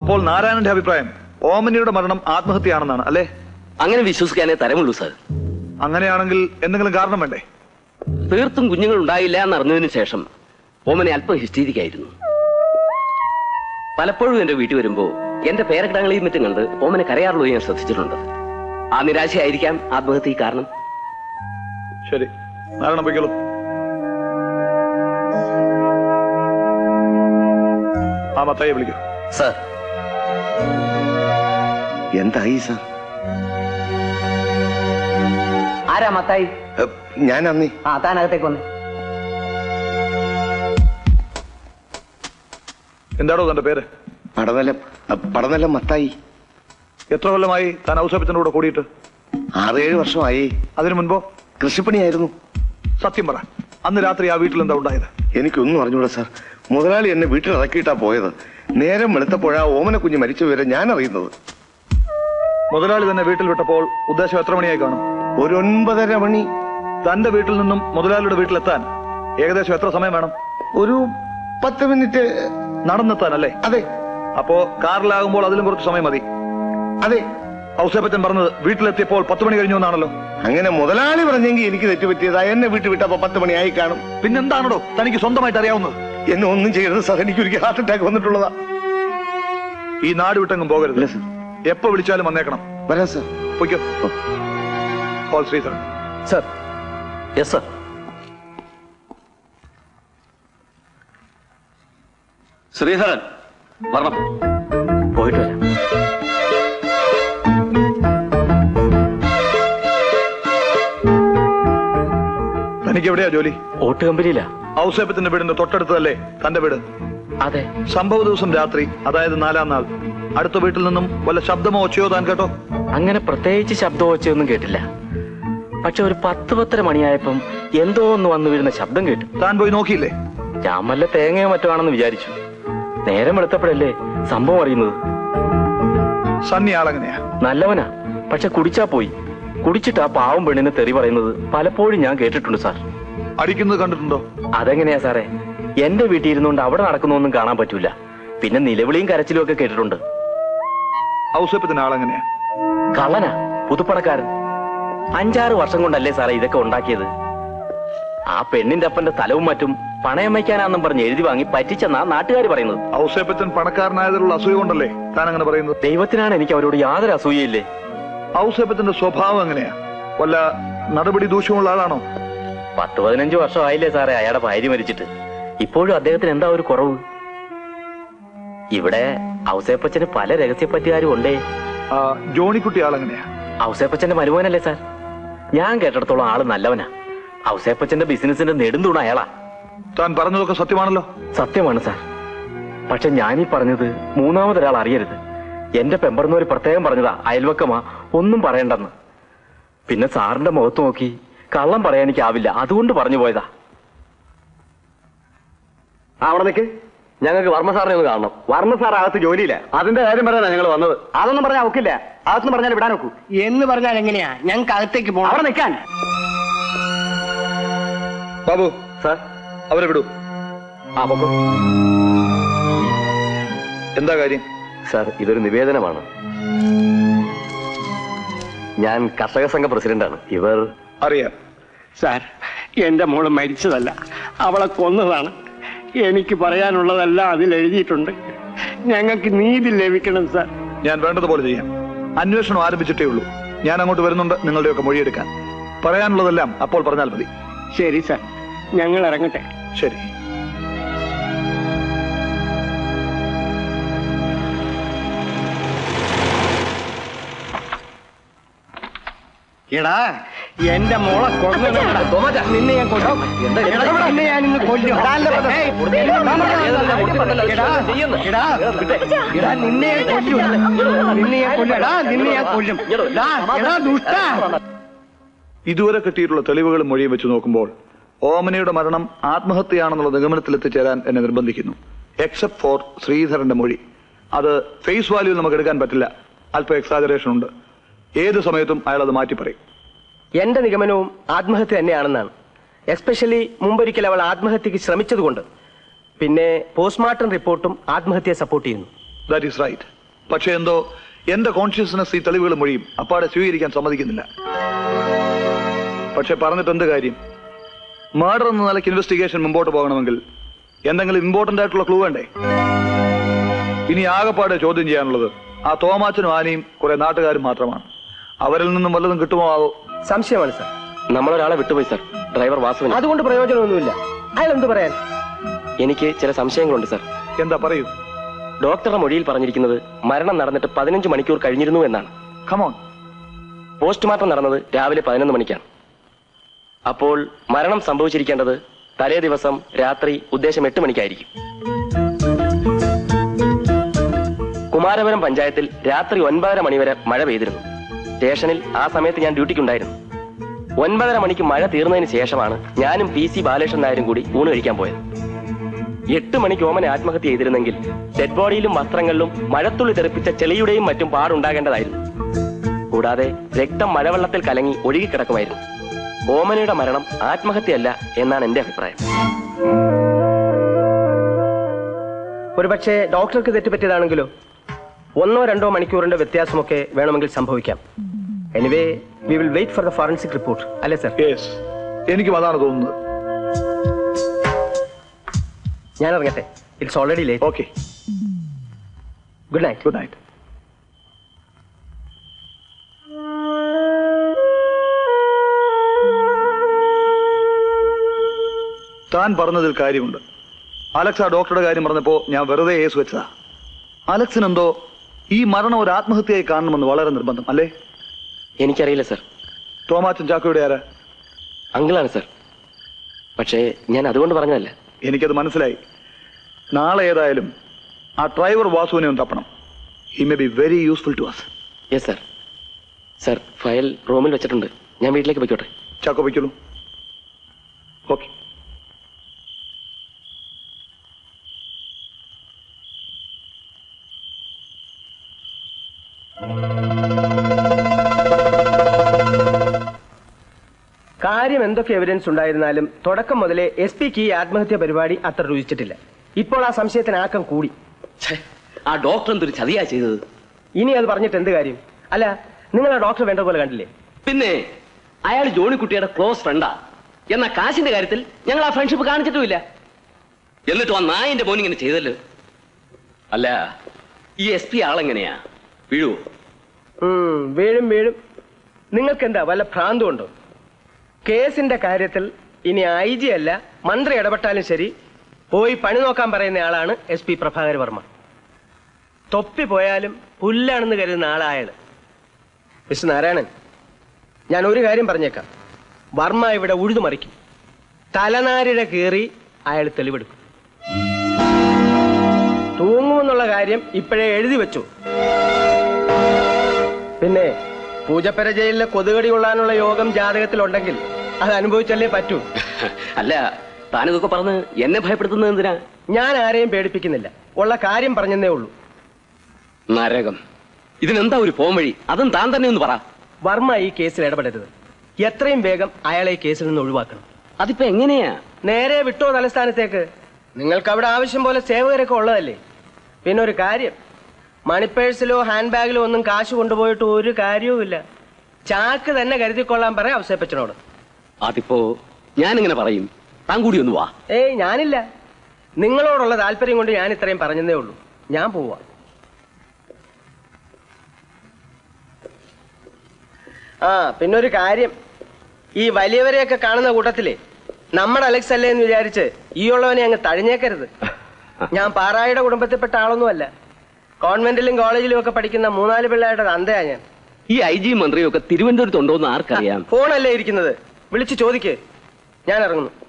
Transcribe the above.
അപ്പോൾ നാരായണന്റെ അഭിപ്രായം ഓമനിയുടെ മരണം ആത്മഹത്യയാണെന്നാണ് അല്ലേ അങ്ങനെ വിശ്വസിക്കാനേ തരമുള്ളൂ സാർ അങ്ങനെയാണെങ്കിൽ എന്തെങ്കിലും കാരണം വേണ്ടേ തീർത്തും കുഞ്ഞുങ്ങൾ ഉണ്ടായില്ല എന്നറിഞ്ഞതിന് ശേഷം ഓമനെ അല്പം ഹിസ്റ്റീരിക്കായിരുന്നു പലപ്പോഴും എന്റെ വീട്ടിൽ വരുമ്പോ എന്റെ പേരക്കിടങ്ങളെയും മറ്റും കണ്ട് ഓമനെ കരയാറുള്ളത് ഞാൻ ശ്രദ്ധിച്ചിട്ടുണ്ട് ആ നിരാശയായിരിക്കാം ആത്മഹത്യ കാരണം ശരി നാരായണ പൊയ്ക്കോളൂ ആ മത്തായി വിളിക്കൂ സാർ എന്തായി സാർ ആരാ മത്തായി ഏ, ഞാൻ അന്നേ ആ താനകത്തേക്ക് വന്ന് എന്താടോ തന്റെ പേര് പടനിലം ഏ, പടനിലം മത്തായി എത്ര കൊല്ലമായി താൻ ഔസേപ്പത്തിന്റെ കൂടെ കൂടിയിട്ട് ആറേഴ് വർഷമായി അതിനു മുൻപോ കൃഷിപ്പണിയായിരുന്നു സത്യം പറ അന്ന് രാത്രി ആ വീട്ടിൽ എന്താ ഉണ്ടായത് എനിക്കൊന്നും അറിഞ്ഞൂടാ സാർ മുതലാളി എന്നെ വീട്ടിൽ ഇറക്കിയിട്ടാ പോയത് നേരം വെളുത്തപ്പോഴാ ഓമന കുഞ്ഞ് മരിച്ച വിവരം ഞാൻ അറിയുന്നത് മുതലാളി തന്നെ വീട്ടിൽ വിട്ടപ്പോൾ ഉദ്ദേശം എത്ര മണിയായി കാണും ഒരു ഒൻപതര മണി തന്റെ വീട്ടിൽ നിന്നും മുതലാളിയുടെ വീട്ടിലെത്താൻ ഏകദേശം എത്ര സമയം വേണം ഒരു പത്ത് മിനിറ്റ് നടന്നെത്താൻ അല്ലേ അതെ അപ്പോ കാറിലാകുമ്പോൾ അതിലും കുറച്ച് സമയം മതി അതെ ഔസേപ്പച്ചൻ പറഞ്ഞത് വീട്ടിലെത്തിയപ്പോൾ പത്ത് മണി കഴിഞ്ഞു എന്നാണല്ലോ അങ്ങനെ മുതലാളി പറഞ്ഞെങ്കിൽ എനിക്ക് തെറ്റുപറ്റിയതാ എന്നെ വീട്ടിൽ വിട്ടപ്പോ പത്ത് മണിയായി കാണും പിന്നെന്താണോ തനിക്ക് സ്വന്തമായിട്ട് അറിയാവുന്നത് എന്നെ ഒന്നും ചെയ്യരുത് സാർ എനിക്ക് ഒരിക്കൽ ഹാർട്ട് അറ്റാക്ക് വന്നിട്ടുള്ളതാ ഈ നാട് വിട്ടെങ്ങും പോകരുത് ഇല്ല, സർ. എപ്പോ വിളിച്ചാലും വന്നേക്കണം വരാം സാർ പൊയ്ക്കോ call Sreedharan sir yes sir Sreedharan വരണം പോയിട്ട് വരാം തനിക്ക് എവിടെയാ ജോലി ഓട്ട് കമ്പനിയിലാ ഔസേപ്പത്തിന്റെ വീടിന്റെ തൊട്ടടുത്തതല്ലേ തന്റെ വീട് അതെ സംഭവ ദിവസം രാത്രി അതായത് നാലാം നാൾ അടുത്ത വീട്ടിൽ നിന്നും വല്ല ശബ്ദമോ ഒച്ചയോ താൻ കേട്ടോ അങ്ങനെ പ്രത്യേകിച്ച് ശബ്ദം വെച്ചൊന്നും കേട്ടില്ല പക്ഷെ ഒരു പത്ത് പത്തര മണിയായപ്പം എന്തോ ഒന്ന് വന്നു വീഴുന്ന ശബ്ദം കേട്ടു താൻ പോയി നോക്കിയില്ലേ ഞാൻ വല്ല തേങ്ങയോ മറ്റോ ആണെന്ന് വിചാരിച്ചു നേരം വെളുത്തപ്പോഴല്ലേ സംഭവം അറിയുന്നത് സണ്ണി ആളെങ്ങനെയാ നല്ലവനാ പക്ഷെ കുടിച്ചാ പോയി കുടിച്ചിട്ട് ആ പാവം പെണ്ണിനെ തെറി പറയുന്നത് പലപ്പോഴും ഞാൻ കേട്ടിട്ടുണ്ട് സാർ അടിക്കുന്നത് കണ്ടിട്ടുണ്ടോ അതെങ്ങനെയാ സാറേ എന്റെ വീട്ടിൽ ഇരുന്നുകൊണ്ട് അവിടെ നടക്കുന്നൊന്നും കാണാൻ പറ്റൂല പിന്നെ നിലവിളിയും കരച്ചിലും ഒക്കെ കേട്ടിട്ടുണ്ട് ഔസേപ്പത്തിന്റെ ആളെങ്ങനെയാ കള്ളനാ പുതുപ്പണക്കാരൻ അഞ്ചാറ് വർഷം കൊണ്ടല്ലേ സാറേ ഇതൊക്കെ ഉണ്ടാക്കിയത് ആ പെണ്ണിന്റെ അപ്പന്റെ സ്ഥലവും മറ്റും പണയം വയ്ക്കാനാന്നും പറഞ്ഞ് എഴുതി വാങ്ങി പറ്റിച്ചെന്നാ നാട്ടുകാർ പറയുന്നത് ഔസേപ്പച്ചൻ പണക്കാരനായതിലുള്ള അസൂയ കൊണ്ടല്ലേ താൻ അങ്ങനെ പറയുന്നത് ദൈവത്തിനാണ് എനിക്ക് അവരോട് യാതൊരു അസൂയയില്ലേ ഔസേപ്പത്തിന്റെ സ്വഭാവം എങ്ങനെയാ വല്ല നടപടി ദൂഷ്യമുള്ള ആളാണോ പത്ത് പതിനഞ്ച് വർഷമായില്ലേ സാറേ അയാളുടെ ഭാര്യ മരിച്ചിട്ട് ഇപ്പോഴും അദ്ദേഹത്തിന് എന്താ ഒരു കുറവ് ഇവിടെ ഔസേപ്പച്ചന് പല രഹസ്യപ്പറ്റുകാരും ഉണ്ടേ ആ, ജോണിക്കുട്ടി ആളെങ്ങനെയാ ഔസേപ്പച്ചന്റെ മരുമോനല്ലേ സാർ ഞാൻ കേട്ടിടത്തോളം ആള് നല്ലവനാ ഔസേപ്പച്ചന്റെ ബിസിനസിന്റെ നെടുന്തൂണ അയാളാ താൻ പറഞ്ഞതൊക്കെ സത്യമാണല്ലോ സത്യമാണ് സാർ പക്ഷെ ഞാനീ പറഞ്ഞത് മൂന്നാമതൊരാൾ അറിയരുത് എന്റെ പെമ്പറന്നൂര് പ്രത്യേകം പറഞ്ഞതാ അയൽവക്കമാ ഒന്നും പറയണ്ടെന്ന് പിന്നെ സാറിന്റെ മുഖത്ത് നോക്കി കള്ളം പറയാൻ എനിക്കാവില്ല അതുകൊണ്ട് പറഞ്ഞു പോയതാ അവിടെ നിൽക്ക് ഞങ്ങൾക്ക് വർമ്മ സാറിനെ ഒന്ന് കാണണം വർമ്മ സാർ അകത്ത് ജോലിയില്ല അതിന്റെ കാര്യം പറയാനാ ഞങ്ങൾ വന്നത് അതൊന്നും പറഞ്ഞാൽ ഒക്കില്ല അകത്തുനിന്ന് പറഞ്ഞാൽ വിടാൻ ഒക്കൂ എന്ന് പറഞ്ഞാൽ എങ്ങനെയാ ഞങ്ങൾക്ക് അകത്തേക്ക് പോകണം അവിടെ നിൽക്കാൻ ബാബു സാർ അവരെ വിടൂ ആ പൊക്കോ എന്താ കാര്യം സാർ ഇതൊരു നിവേദനമാണ് ഞാൻ കർഷക സംഘ പ്രസിഡന്റാണ് ഇവർ അറിയാം സാർ എന്റെ മോള് മരിച്ചതല്ല അവളെ കൊന്നതാണ് എനിക്ക് പറയാനുള്ളതെല്ലാം അതിൽ എഴുതിയിട്ടുണ്ട് ഞങ്ങൾക്ക് നീതി ലഭിക്കണം സാർ ഞാൻ വേണ്ടതുപോലെ ചെയ്യാം അന്വേഷണം ആരംഭിച്ചിട്ടേ ഉള്ളൂ ഞാൻ അങ്ങോട്ട് വരുന്നുണ്ട് നിങ്ങളുടെയൊക്കെ മൊഴിയെടുക്കാൻ പറയാനുള്ളതെല്ലാം അപ്പോൾ പറഞ്ഞാൽ മതി ശരി സാർ ഞങ്ങൾ ഇറങ്ങട്ടെ ശരി എടാ എന്റെ മോളെ കൊന്നതാണ്. നിന്നെ ഞാൻ കൊല്ലും എടാ, നിന്നെ ഞാൻ ഇന്ന് കൊല്ലും ഏയ്, എടാ, എടാ, എടാ, നിന്നെ ഞാൻ കൊല്ലും നിന്നെ ഞാൻ കൊല്ലും എടാ നിന്നെ ഞാൻ കൊല്ലും എടാ, എടാ ദുഷ്ടാ ഇതുവരെ കിട്ടിയിട്ടുള്ള തെളിവുകളും മൊഴിയും വെച്ച് നോക്കുമ്പോൾ ഓമനയുടെ മരണം ആത്മഹത്യയാണെന്നുള്ള നിഗമനത്തിൽ എത്തിച്ചേരാൻ എന്നെ നിർബന്ധിക്കുന്നു എക്സെപ്റ്റ് ഫോർ ശ്രീധരന്റെ മൊഴി അത് ഫേസ് വാല്യൂ നമുക്ക് എടുക്കാൻ പറ്റില്ല അല്പം എക്സാജറേഷൻ ഉണ്ട് ഏത് സമയത്തും അയാൾ അത് മാറ്റി പറയും എന്റെ നിഗമനവും ആത്മഹത്യ തന്നെയാണെന്നാണ് എസ്പെഷ്യലി മുമ്പൊരിക്കൽ അവൾ ആത്മഹത്യക്ക് ശ്രമിച്ചതുകൊണ്ട് പിന്നെ പോസ്റ്റ്മോർട്ടം റിപ്പോർട്ടും ആത്മഹത്യയെ സപ്പോർട്ട് ചെയ്യുന്നു ദാറ്റ് ഈസ് റൈറ്റ് പക്ഷെ എന്തോ എന്റെ കോൺഷ്യസ്നെസ് ഈ തെളിവുകൾ മൊഴിയും അപ്പാടെ സ്വീകരിക്കാൻ സമ്മതിക്കുന്നില്ല പക്ഷെ പറഞ്ഞിട്ട് എന്ത് കാര്യം മർഡർ എന്ന നിലയ്ക്ക് ഇൻവെസ്റ്റിഗേഷൻ മുമ്പോട്ട് പോകണമെങ്കിൽ എന്തെങ്കിലും ഇമ്പോർട്ടന്റ് ആയിട്ടുള്ള ക്ലൂ വേണ്ടേ ഇനി ആകെപ്പാടെ ചോദ്യം ചെയ്യാനുള്ളത് ആ തോമാച്ചനും ആനയും കുറെ നാട്ടുകാരും മാത്രമാണ് അവരിൽ നിന്നും വല്ലതും കിട്ടുമോ ആവോ സംശയമാണ് സാർ നമ്മളൊരാളെ വിട്ടുപോയി സർ ഡ്രൈവർ വാസുവിന് അതുകൊണ്ട് പ്രയോജനമൊന്നുമില്ല അയാൾ എന്ത് പറയാൻ എനിക്ക് ചില സംശയങ്ങളുണ്ട് സർ എന്താ പറയൂ ഡോക്ടറുടെ മൊഴിയിൽ പറഞ്ഞിരിക്കുന്നത് മരണം നടന്നിട്ട് പതിനഞ്ച് മണിക്കൂർ കഴിഞ്ഞിരുന്നു എന്നാണ് കമോൺ പോസ്റ്റ്മോർട്ടം നടന്നത് രാവിലെ പതിനൊന്ന് മണിക്കാണ് അപ്പോൾ മരണം സംഭവിച്ചിരിക്കേണ്ടത് തലേ ദിവസം രാത്രി ഉദ്ദേശം എട്ട് മണിക്കായിരിക്കും കുമാരപുരം പഞ്ചായത്തിൽ രാത്രി ഒൻപതര മണിവരെ മഴ പെയ്തിരുന്നു സ്റ്റേഷനിൽ ആ സമയത്ത് ഞാൻ ഡ്യൂട്ടിക്കുണ്ടായിരുന്നു ഒൻപതര മണിക്ക് മഴ തീർന്നതിന് ശേഷമാണ് ഞാനും പി സി ബാലകൃഷ്ണൻ നായരും കൂടി ഊണ് കഴിക്കാൻ പോയത് എട്ട് മണിക്ക് ഓമന ആത്മഹത്യ ചെയ്തിരുന്നെങ്കിൽ ഡെഡ് ബോഡിയിലും വസ്ത്രങ്ങളിലും മഴത്തുള്ളി തെറിപ്പിച്ച ചെളിയുടെയും മറ്റും പാടുണ്ടാകേണ്ടതായിരുന്നു കൂടാതെ രക്തം മഴവെള്ളത്തിൽ കലങ്ങി ഒഴുകിക്കിടക്കുമായിരുന്നു ഓമനയുടെ മരണം ആത്മഹത്യയല്ല എന്നാണ് എന്റെ അഭിപ്രായം ഒരുപക്ഷെ ഡോക്ടർക്ക് തെറ്റുപറ്റിയതാണെങ്കിലോ ഒന്നോ രണ്ടോ മണിക്കൂറിന്റെ വ്യത്യാസമൊക്കെ വേണമെങ്കിൽ സംഭവിക്കാം anyway we will wait for the forensic report അല്ലേ സർ യെസ് എനിക്കും അതാണ് തോന്നുന്നത് ഞാൻ ഇറങ്ങട്ടെ it's already late okay good night good night താൻ പറഞ്ഞതിൽ കാര്യമുണ്ട് അലക്സ് ആ ഡോക്ടറുടെ കാര്യം പറഞ്ഞപ്പോ ഞാൻ വെറുതെ ഏസ് വെച്ചതാ അലക്സിനെന്തോ ഈ മരണം ഒരു ആത്മഹത്യയായി കാണണമെന്ന് വളരെ നിർബന്ധം അല്ലേ എനിക്കറിയില്ല സർ തോമാച്ചൻ ചാക്കോയുടെ ആരാ അങ്കിളാണ് സർ പക്ഷേ ഞാൻ അതുകൊണ്ട് പറഞ്ഞതല്ല എനിക്കത് മനസ്സിലായി നാളെ ഏതായാലും ആ ഡ്രൈവർ വാസുവിനെ ഒന്ന് തപ്പണം he may be very useful to us yes sir sir file റൂമിൽ വെച്ചിട്ടുണ്ട് ഞാൻ വീട്ടിലേക്ക് പോയിക്കോട്ടെ ചാക്കോ വയ്ക്കുള്ളൂ ഓക്കെ കാര്യം എന്തൊക്കെ എവിഡൻസ് ഉണ്ടായിരുന്നാലും തുടക്കം മുതലേ എസ് പിക്ക് ഈ ആത്മഹത്യ പരിപാടി അത്ര രുചിച്ചിട്ടില്ല ഇപ്പോൾ ആ സംശയത്തിന് ആക്കം കൂടി ആ ഡോക്ടർ എന്തൊരു ചതിയാ ചെയ്തത് ഇനി അത് പറഞ്ഞിട്ട് എന്ത് കാര്യം അല്ല നിങ്ങൾ ആ ഡോക്ടർ വേണ്ട പോലെ കണ്ടില്ലേ പിന്നെ അയാൾ ജോണിക്കുട്ടിയുടെ ക്ലോസ് ഫ്രണ്ടാ എന്നാ കാശിന്റെ കാര്യത്തിൽ ഞങ്ങൾ ആ ഫ്രണ്ട്ഷിപ്പ് കാണിച്ചിട്ടുമില്ല എന്നിട്ട് ആ നായന്റെ മോൻ ഇങ്ങനെ ചെയ്തല്ലോ അല്ല ഈ എസ് പി ആളെങ്ങനെയാ വീഴുവോ ഉം, വീഴും വീഴും നിങ്ങൾക്ക് എന്താ വല്ല ഭ്രാന്തും ഉണ്ടോ കേസിന്റെ കാര്യത്തിൽ ഇനി ഐ ജി അല്ല മന്ത്രി ഇടപെട്ടാലും ശരി പോയി പണി നോക്കാൻ പറയുന്ന ആളാണ് എസ് പി പ്രഭാകർ വർമ്മ തൊപ്പി പോയാലും പുല്ലാണെന്ന് കരുതുന്ന ആളായാൽ മിസ്റ്റർ നാരായണൻ ഞാൻ ഒരു കാര്യം പറഞ്ഞേക്കാം വർമ്മ ഇവിടെ ഉഴുതുമറിക്കും തലനാരിഴ കീറി അയാൾ തെളിവെടുക്കും തൂങ്ങുമെന്നുള്ള കാര്യം ഇപ്പോഴേ എഴുതി വെച്ചു പിന്നെ പൂജപ്പര ജയിലിലെ കൊതുകടി കൊള്ളാനുള്ള യോഗം ജാതകത്തിലുണ്ടെങ്കിൽ അത് അനുഭവിച്ചല്ലേ പറ്റൂ അല്ല താനിതൊക്കെ പറഞ്ഞ് എന്നെ ഭയപ്പെടുത്തുന്നത് എന്തിനാ ഞാൻ ആരെയും പേടിപ്പിക്കുന്നില്ല ഉള്ള കാര്യം പറഞ്ഞെന്നേ ഉള്ളൂ നരകം ഇതിനെന്താ ഒരു പോം വഴി അതും താൻ തന്നെ ഒന്ന് പറ വർമ്മ ഈ കേസിൽ ഇടപെടരുത് എത്രയും വേഗം അയാളെ ഈ കേസിൽ നിന്ന് ഒഴിവാക്കണം അതിപ്പോ എങ്ങനെയാ നേരെ വിട്ടോ തലസ്ഥാനത്തേക്ക് നിങ്ങൾക്ക് അവിടെ ആവശ്യം പോലെ സേവകരൊക്കെ ഉള്ളതല്ലേ പിന്നെ ഒരു കാര്യം മണിപ്പേഴ്സിലോ ഹാൻഡ് ബാഗിലോ ഒന്നും കാശ് കൊണ്ടുപോയിട്ട് ഒരു കാര്യവുമില്ല ചാക്ക് തന്നെ കരുതിക്കൊള്ളാൻ പറയാം അവസരപ്പച്ചനോട് അതിപ്പോ ഞാനിങ്ങനെ പറയും താൻ കൂടി ഒന്ന് വാ ഏയ് ഞാനില്ല നിങ്ങളോടുള്ള താല്പര്യം കൊണ്ട് ഞാൻ ഇത്രയും പറഞ്ഞതേ ഉള്ളൂ ഞാൻ പോവാ ആ പിന്നെ ഒരു കാര്യം ഈ വലിയവരെയൊക്കെ കാണുന്ന കൂട്ടത്തിലെ നമ്മുടെ അലക്സ് അല്ലേ എന്ന് വിചാരിച്ച് ഈ ഉള്ളവനെ അങ്ങ് തഴിഞ്ഞേക്കരുത് ഞാൻ പാറായുടെ കുടുംബത്തിൽപ്പെട്ട ആളൊന്നുമല്ല കോൺവെന്റിലും കോളേജിലും ഒക്കെ പഠിക്കുന്ന മൂന്നാല് പിള്ളേരുടെ തന്തയാ ഞാൻ ഈ ഐ ജി മന്ത്രിയും ഒക്കെ തിരുവനന്തപുരത്ത് ഉണ്ടോ എന്ന് ആർക്കറിയാം ഫോണല്ലേ ഇരിക്കുന്നത് വിളിച്ചു ചോദിക്ക് ഞാൻ ഇറങ്ങുന്നു